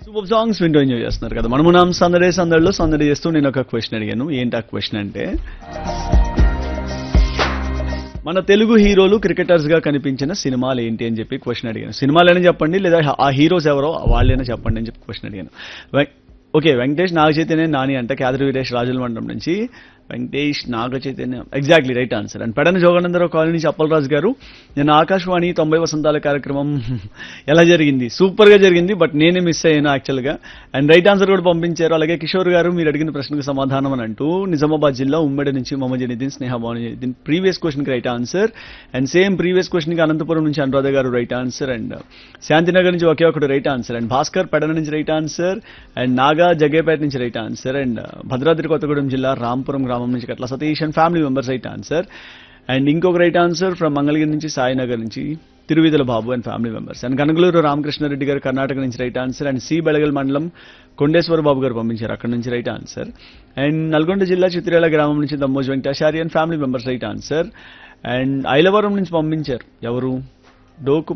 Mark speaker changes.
Speaker 1: super songs వింటూ enjoy చేస్తున్నారు కదా మనము నామ్ సందడే సందడిలో సందడి చేస్తూ నేను ఒక క్వశ్చన్ అడిగాను ఏంటి ఆ క్వశ్చన్ అంటే మన తెలుగు హీరోలు క్రికెటర్స్ గా కనిపించిన సినిమాలు ఏంటి అని చెప్పి క్వశ్చన్ అడిగాను సినిమాలైనా చెప్పండి లేదా ఆ హీరోస్ ఎవరో వాళ్ళైనా చెప్పండి అని చెప్పి క్వశ్చన్ అడిగాను వె- ఓకే వెంకటేష్ నాగ చైతన్య నాని అంట క్యాదరి వీరేష్ రాజుల మండలం నుంచి Venkatesh Naga Chaitanya exactly right answer and Pedana Joganandarao colony నుంచి అప్పలరాజు గారు నేను ఆకాశవాణి తొంభై వసంతాల కార్యక్రమం ఎలా జరిగింది సూపర్ గా జరిగింది బట్ నేనే మిస్ అయ్యాను యాక్చువల్ గా అండ్ రైట్ ఆన్సర్ కూడా పంపించారు అలాగే కిషోర్ గారు మీరు అడిగిన ప్రశ్నకు సమాధానం అని అంటూ నిజామాబాద్ జిల్లా ఉమ్మడి నుంచి మొహమ్మద్ జనీద్దీన్ స్నేహ భావన జనీద్దీన్ ప్రీవియస్ క్వశ్చన్ కి right answer and same previous question కి అనంతపురం నుంచి అనురాధ గారు రైట్ ఆన్సర్ అండ్ శాంతినగర్ నుంచి ఒకే ఒకటి right answer and Bhaskar Pedana నుంచి right answer and Naga Jagepeta నుంచి right answer and Bhadradri Kothagudem జిల్లా రాంపురం గ్రామం నుంచి కట్ల Satish and family members right answer and ఇంకొక రైట్ ఆన్సర్ ఫ్రమ్ మంగళగిరి నుంచి సాయినగర్ నుంచి తిరువిదల బాబు and family members and Kanagaluru Ramakrishna Reddy గారు కర్ణాటక నుంచి right answer and C Belagal మండలం కొండేశ్వర బాబు గారు పంపించారు అక్కడ నుంచి రైట్ ఆన్సర్ అండ్ నల్గొండ జిల్లా చిత్రేల గ్రామం నుంచి Dammoj Venkatachari and family members right answer and Ailavaram నుంచి పంపించారు ఎవరు డోకు